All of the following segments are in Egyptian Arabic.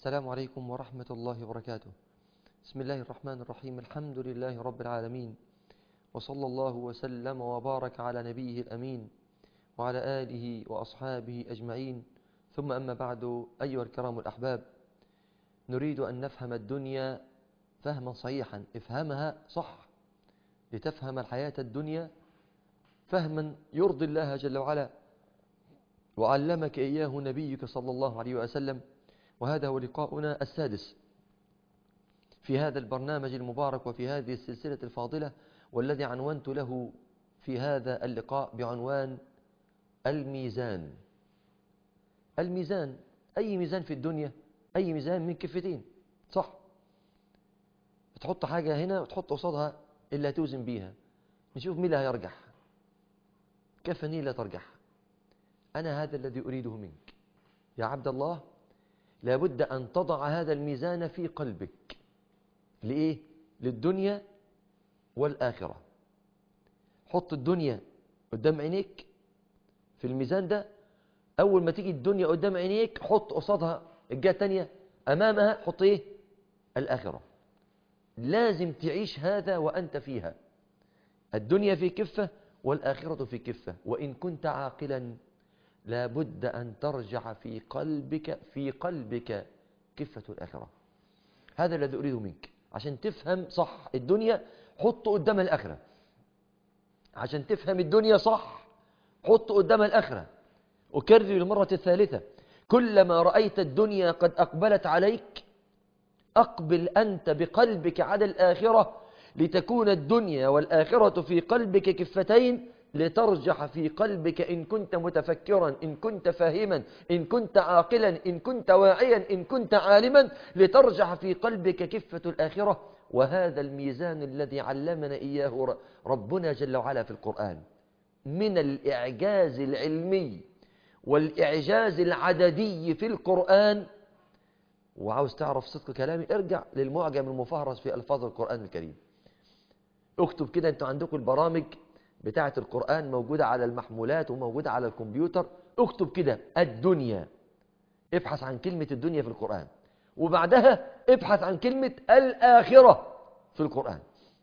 السلام عليكم ورحمة الله وبركاته بسم الله الرحمن الرحيم الحمد لله رب العالمين وصلى الله وسلم وبارك على نبيه الأمين وعلى آله وأصحابه أجمعين ثم أما بعد أيها الكرام الأحباب نريد أن نفهم الدنيا فهما صحيحا افهمها صح لتفهم الحياة الدنيا فهما يرضي الله جل وعلا وعلمك إياه نبيك صلى الله عليه وسلم وهذا هو لقاؤنا السادس في هذا البرنامج المبارك وفي هذه السلسلة الفاضلة والذي عنونت له في هذا اللقاء بعنوان الميزان الميزان أي ميزان في الدنيا أي ميزان من كفتين صح تحط حاجة هنا وتحط قصادها اللي هتوزن بيها نشوف مين اللي هيرجح كفني لا ترجح أنا هذا الذي أريده منك يا عبد الله لابد أن تضع هذا الميزان في قلبك لإيه؟ للدنيا والآخرة حط الدنيا قدام عينيك في الميزان ده أول ما تيجي الدنيا قدام عينيك حط قصادها الجهة التانية أمامها حط إيه؟ الآخرة لازم تعيش هذا وأنت فيها الدنيا في كفة والآخرة في كفة وإن كنت عاقلا لابد أن ترجع في قلبك في قلبك كفة الآخرة هذا الذي أريده منك عشان تفهم صح الدنيا حط قدام الآخرة عشان تفهم الدنيا صح حط قدام الآخرة أكرر للمرة الثالثة كلما رأيت الدنيا قد أقبلت عليك أقبل أنت بقلبك على الآخرة لتكون الدنيا والآخرة في قلبك كفتين لترجح في قلبك إن كنت متفكرا إن كنت فاهما إن كنت عاقلا إن كنت واعيا إن كنت عالما لترجح في قلبك كفة الآخرة وهذا الميزان الذي علمنا إياه ربنا جل وعلا في القرآن من الإعجاز العلمي والإعجاز العددي في القرآن وعاوز تعرف صدق كلامي ارجع للمعجم المفهرس في ألفاظ القرآن الكريم اكتب كده انتوا عندكم البرامج بتاعة القرآن موجودة على المحمولات وموجودة على الكمبيوتر اكتب كده الدنيا ابحث عن كلمة الدنيا في القرآن وبعدها ابحث عن كلمة الآخرة في القرآن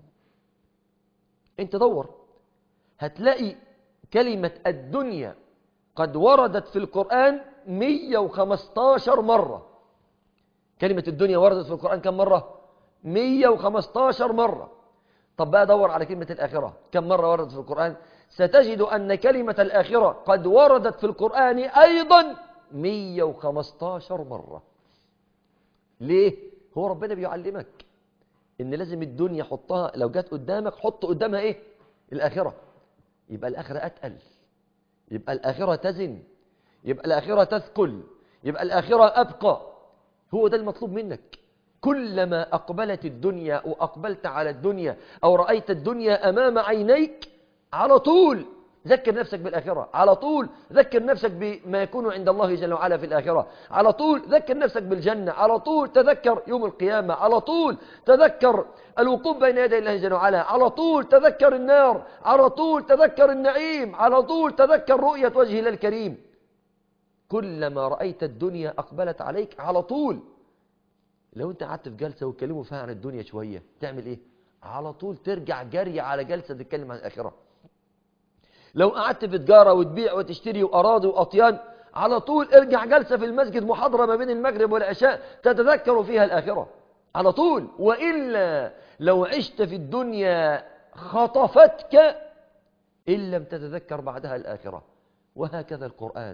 انت دور هتلاقي كلمة الدنيا قد وردت في القرآن 115 مرة كلمة الدنيا وردت في القرآن كم مرة 115 مرة طب بقى دور على كلمة الآخرة كم مرة وردت في القرآن ستجد أن كلمة الآخرة قد وردت في القرآن أيضا 115 مرة ليه؟ هو ربنا بيعلمك إن لازم الدنيا حطها لو جت قدامك حط قدامها إيه؟ الآخرة يبقى الآخرة أتقل يبقى الآخرة تزن يبقى الآخرة تثقل يبقى الآخرة أبقى هو ده المطلوب منك كلما أقبلت الدنيا أو أقبلت على الدنيا أو رأيت الدنيا أمام عينيك على طول ذكر نفسك بالآخرة على طول ذكر نفسك بما يكون عند الله جل وعلا في الآخرة على طول ذكر نفسك بالجنة على طول تذكر يوم القيامة على طول تذكر الوقوف بين يدي الله جل وعلا على طول تذكر النار على طول تذكر النعيم على طول تذكر رؤية وجه الله الكريم كلما رأيت الدنيا أقبلت عليك على طول لو انت قعدت في جلسة وتكلموا فيها عن الدنيا شوية تعمل ايه على طول ترجع جري على جلسة تتكلم عن الآخرة لو قعدت في تجارة وتبيع وتشتري وأراضي وأطيان على طول ارجع جلسة في المسجد محاضرة ما بين المغرب والعشاء تتذكر فيها الآخرة على طول وإلا لو عشت في الدنيا خطفتك إن لم تتذكر بعدها الآخرة وهكذا القرآن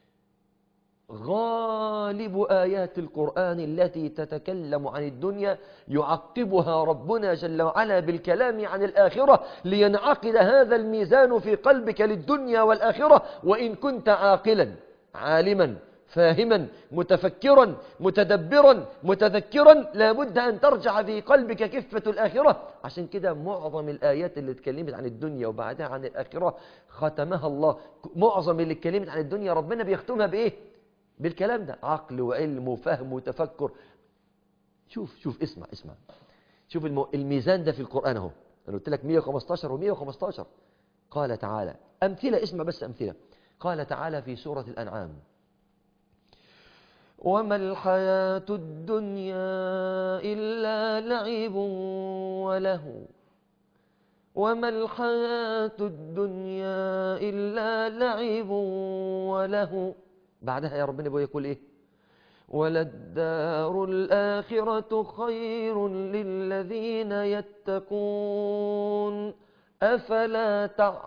غالب آيات القرآن التي تتكلم عن الدنيا يعقبها ربنا جل وعلا بالكلام عن الآخرة لينعقد هذا الميزان في قلبك للدنيا والآخرة وإن كنت عاقلا عالما فاهما متفكرا متدبرا متذكرا لابد أن ترجع في قلبك كفة الآخرة عشان كده معظم الآيات اللي اتكلمت عن الدنيا وبعدها عن الآخرة ختمها الله معظم اللي اتكلمت عن الدنيا ربنا بيختمها بإيه بالكلام ده عقل وعلم وفهم وتفكر شوف شوف اسمع اسمع شوف المو... الميزان ده في القرآن اهو انا قلت لك 115 و115 قال تعالى أمثلة اسمع بس أمثلة قال تعالى في سورة الأنعام وما الحياة الدنيا إلا لعب وله وما الحياة الدنيا إلا لعب وله بعدها يا ربنا بقى يقول إيه وللدار الآخرة خير للذين يتقون أفلا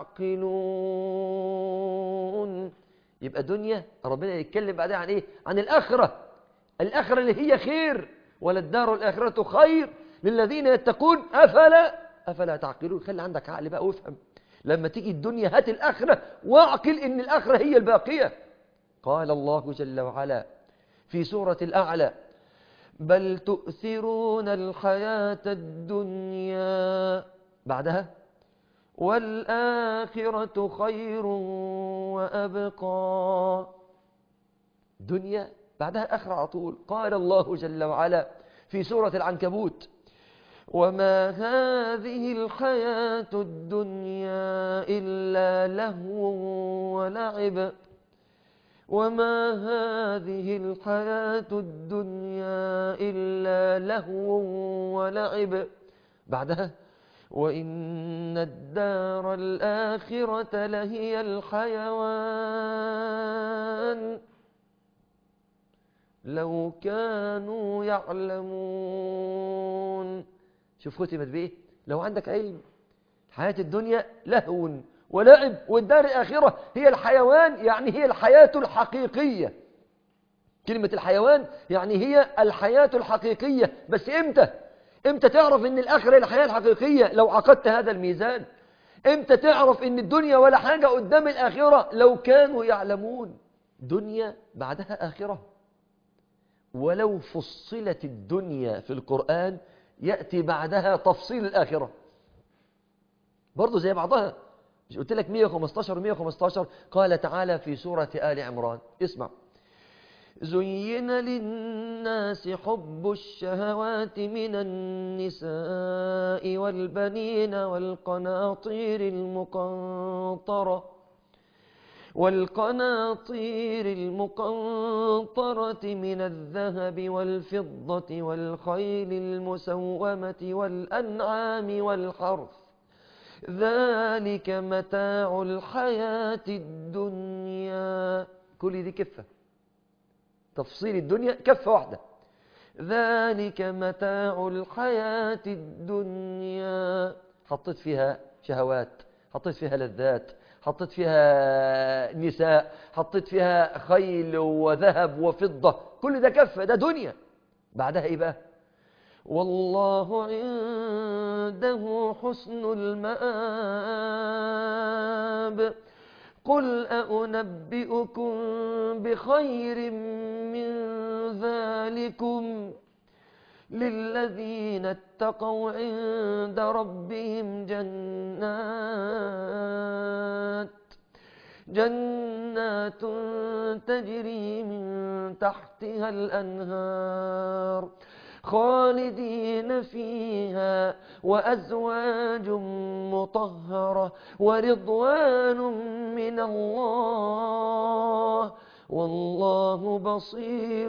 تعقلون يبقى دنيا ربنا يتكلم بعدها عن إيه عن الآخرة الآخرة اللي هي خير وللدار الآخرة خير للذين يتقون أفلا أفلا تعقلون خلي عندك عقل بقى وافهم لما تيجي الدنيا هات الآخرة واعقل إن الآخرة هي الباقية قال الله جل وعلا في سورة الأعلى بل تؤثرون الحياة الدنيا بعدها والآخرة خير وأبقى دنيا بعدها آخر على طول قال الله جل وعلا في سورة العنكبوت وما هذه الحياة الدنيا إلا لهو ولعب وما هذه الحياة الدنيا إلا لهو ولعب بعدها وإن الدار الآخرة لهي الحيوان لو كانوا يعلمون شوف ختمت بإيه لو عندك علم حياة الدنيا لهو ولعب والدار الآخرة هي الحيوان يعني هي الحياة الحقيقية كلمة الحيوان يعني هي الحياة الحقيقية بس إمتى إمتى تعرف إن الآخرة هي الحياة الحقيقية لو عقدت هذا الميزان إمتى تعرف إن الدنيا ولا حاجة قدام الآخرة لو كانوا يعلمون دنيا بعدها آخرة ولو فصلت الدنيا في القرآن يأتي بعدها تفصيل الآخرة برضو زي بعضها مش قلت لك 115 115 قال تعالى في سورة آل عمران اسمع زين للناس حب الشهوات من النساء والبنين والقناطير المقنطرة والقناطير المقنطرة من الذهب والفضة والخيل المسومة والأنعام والحرث ذلك متاع الحياة الدنيا كل دي كفة تفصيل الدنيا كفة واحدة ذلك متاع الحياة الدنيا حطيت فيها شهوات حطيت فيها لذات حطيت فيها نساء حطيت فيها خيل وذهب وفضة كل ده كفة ده دنيا بعدها ايه بقى والله عنده حسن المآب قل أنبئكم بخير من ذلكم للذين اتقوا عند ربهم جنات جنات تجري من تحتها الأنهار خالدين فيها وأزواج مطهرة ورضوان من الله والله بصير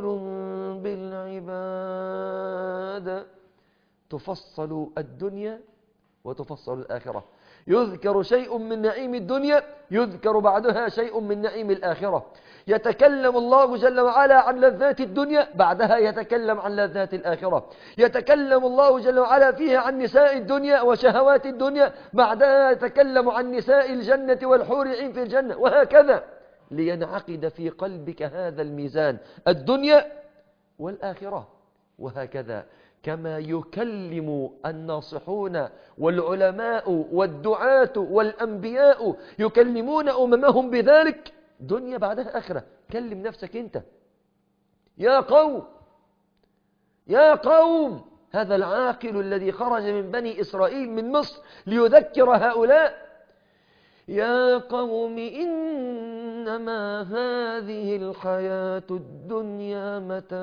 بالعباد تفصل الدنيا وتفصل الآخرة يذكر شيء من نعيم الدنيا يذكر بعدها شيء من نعيم الآخرة يتكلم الله جل وعلا عن لذات الدنيا بعدها يتكلم عن لذات الآخرة يتكلم الله جل وعلا فيها عن نساء الدنيا وشهوات الدنيا بعدها يتكلم عن نساء الجنة والحور العين في الجنة وهكذا لينعقد في قلبك هذا الميزان الدنيا والآخرة وهكذا كما يكلم الناصحون والعلماء والدعاة والأنبياء يكلمون أممهم بذلك دنيا بعدها آخرة كلم نفسك أنت يا قوم يا قوم هذا العاقل الذي خرج من بني إسرائيل من مصر ليذكر هؤلاء يا قوم إنما هذه الحياة الدنيا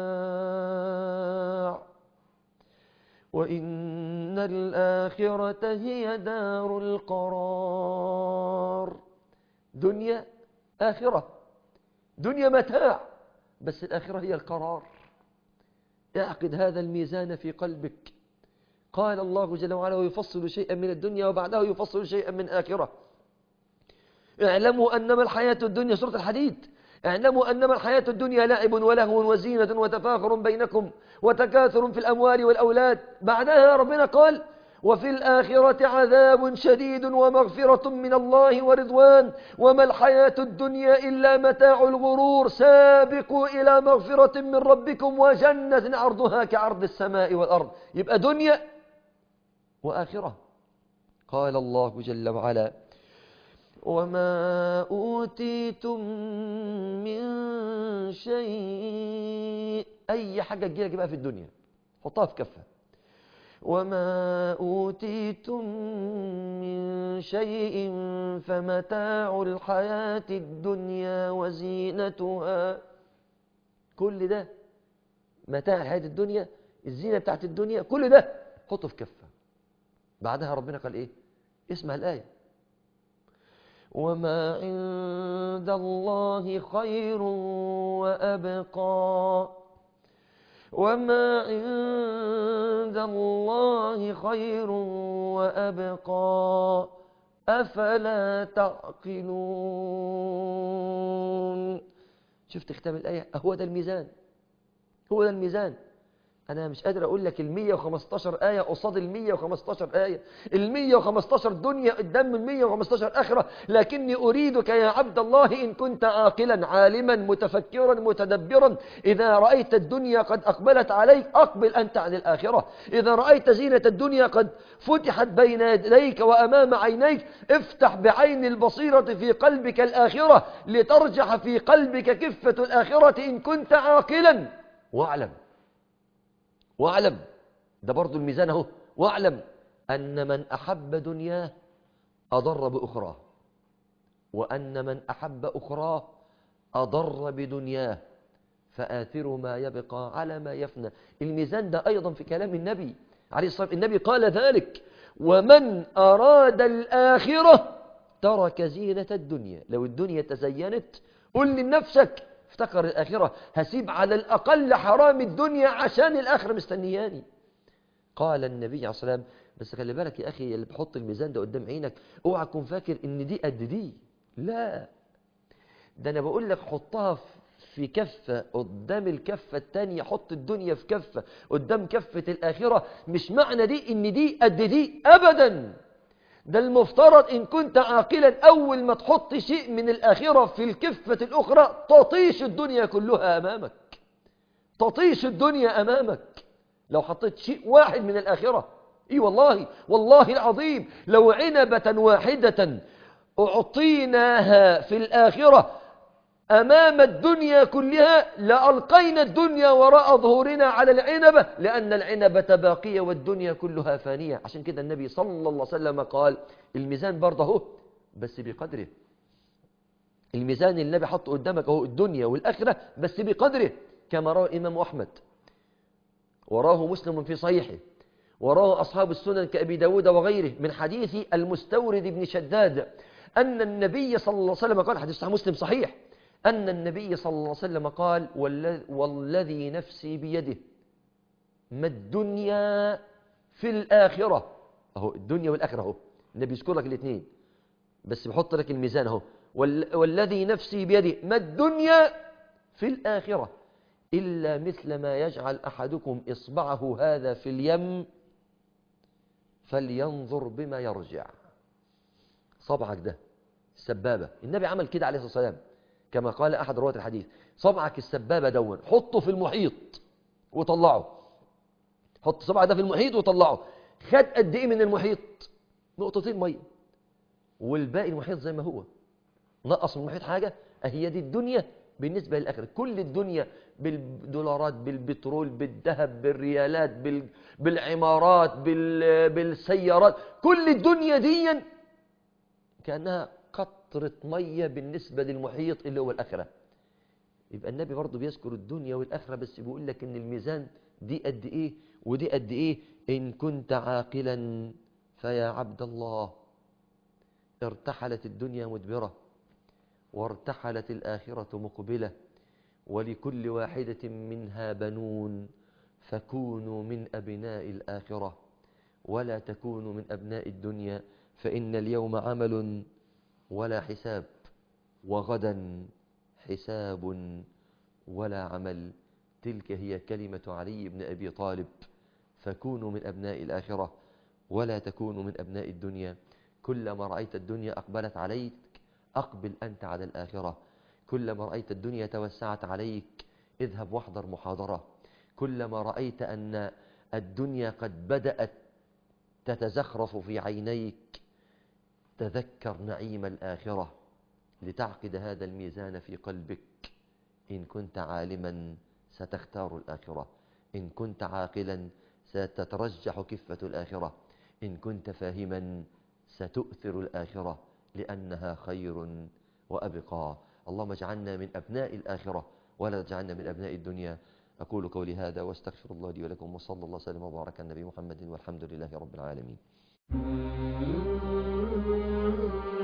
متاع وإن الآخرة هي دار القرار دنيا آخرة دنيا متاع بس الآخرة هي القرار اعقد هذا الميزان في قلبك قال الله جل وعلا ويفصل شيئا من الدنيا وبعده يفصل شيئا من الآخرة اعلموا أنما الحياة الدنيا سورة الحديد اعلموا أنما الحياة الدنيا لعب ولهو وزينة وتفاخر بينكم وتكاثر في الأموال والأولاد بعدها ربنا قال وفي الآخرة عذاب شديد ومغفرة من الله ورضوان وما الحياة الدنيا إلا متاع الغرور سابقوا إلى مغفرة من ربكم وجنة عرضها كعرض السماء والأرض يبقى دنيا وآخرة قال الله جل وعلا وما أوتيتم من شيء أي حاجة تجيلك بقى في الدنيا حطها في كفة وما أوتيتم من شيء فمتاع الحياة الدنيا وزينتها كل ده متاع الحياة الدنيا الزينة بتاعت الدنيا كل ده حطه في كفة بعدها ربنا قال إيه اسمع الآية وما عند الله خير وأبقى وما عند الله خير وأبقى أفلا تعقلون شفت ختام الآية هو ده الميزان هو ده الميزان أنا مش قادر أقول لك ال 115 آية قصاد ال 115 آية ال 115 دنيا قدام ال 115 آخرة لكني أريدك يا عبد الله إن كنت عاقلا عالما متفكرا متدبرا إذا رأيت الدنيا قد أقبلت عليك أقبل أنت عن الآخرة إذا رأيت زينة الدنيا قد فتحت بين يديك وأمام عينيك افتح بعين البصيرة في قلبك الآخرة لترجح في قلبك كفة الآخرة إن كنت عاقلا واعلم واعلم ده برضو الميزان اهو واعلم أن من أحب دنياه أضر بأخراه وأن من أحب أخراه أضر بدنياه فآثر ما يبقى على ما يفنى الميزان ده أيضا في كلام النبي عليه الصلاة والسلام النبي قال ذلك ومن أراد الآخرة ترك زينة الدنيا لو الدنيا تزينت قل لنفسك افتكر الآخرة هسيب على الأقل حرام الدنيا عشان الآخرة مستنياني قال النبي عليه الصلاة والسلام بس خلي بالك يا أخي اللي بحط الميزان ده قدام عينك اوعى تكون فاكر ان دي قد دي لا ده أنا بقول لك حطها في كفة قدام الكفة التانية حط الدنيا في كفة قدام كفة الآخرة مش معنى دي ان دي قد دي أبدا ده المفترض إن كنت عاقلا أول ما تحط شيء من الآخرة في الكفة الأخرى تطيش الدنيا كلها أمامك تطيش الدنيا أمامك لو حطيت شيء واحد من الآخرة إي والله والله العظيم لو عنبة واحدة أعطيناها في الآخرة أمام الدنيا كلها لألقينا الدنيا وراء ظهورنا على العنبة لأن العنبة باقية والدنيا كلها فانية عشان كده النبي صلى الله عليه وسلم قال الميزان برضه اهو بس بقدره الميزان اللي النبي حطه قدامك اهو الدنيا والآخرة بس بقدره كما روى الإمام أحمد وراه مسلم في صحيحه وراه أصحاب السنن كأبي داود وغيره من حديث المستورد بن شداد أن النبي صلى الله عليه وسلم قال حديث صحيح مسلم صحيح أن النبي صلى الله عليه وسلم قال والذي نفسي بيده ما الدنيا في الآخرة أهو الدنيا والآخرة أهو النبي يذكر لك الاثنين بس بحط لك الميزان أهو والذي نفسي بيده ما الدنيا في الآخرة إلا مثل ما يجعل أحدكم إصبعه هذا في اليم فلينظر بما يرجع صبعك ده السبابة النبي عمل كده عليه الصلاة والسلام كما قال أحد رواة الحديث صبعك السبابة دون حطه في المحيط وطلعه حط صبعك ده في المحيط وطلعه خد قد ايه من المحيط نقطتين ميه والباقي المحيط زي ما هو نقص من المحيط حاجة هي دي الدنيا بالنسبة للآخرة كل الدنيا بالدولارات بالبترول بالذهب بالريالات بال... بالعمارات بال... بالسيارات كل الدنيا دي كأنها قطرة مية بالنسبة للمحيط اللي هو الآخرة يبقى النبي برضه بيذكر الدنيا والآخرة بس بيقول لك إن الميزان دي قد إيه ودي قد إيه إن كنت عاقلا فيا عبد الله ارتحلت الدنيا مدبرة وارتحلت الآخرة مقبلة ولكل واحدة منها بنون فكونوا من أبناء الآخرة ولا تكونوا من أبناء الدنيا فإن اليوم عمل ولا حساب وغدا حساب ولا عمل تلك هي كلمة علي بن أبي طالب فكونوا من أبناء الآخرة ولا تكونوا من أبناء الدنيا كلما رأيت الدنيا أقبلت عليك أقبل أنت على الآخرة كلما رأيت الدنيا توسعت عليك اذهب واحضر محاضرة كلما رأيت أن الدنيا قد بدأت تتزخرف في عينيك تذكر نعيم الآخرة لتعقد هذا الميزان في قلبك إن كنت عالما ستختار الآخرة إن كنت عاقلا ستترجح كفة الآخرة إن كنت فاهما ستؤثر الآخرة لأنها خير وأبقى اللهم اجعلنا من أبناء الآخرة ولا تجعلنا من أبناء الدنيا أقول قولي هذا واستغفر الله لي ولكم وصلى الله وسلم وبارك على النبي محمد والحمد لله رب العالمين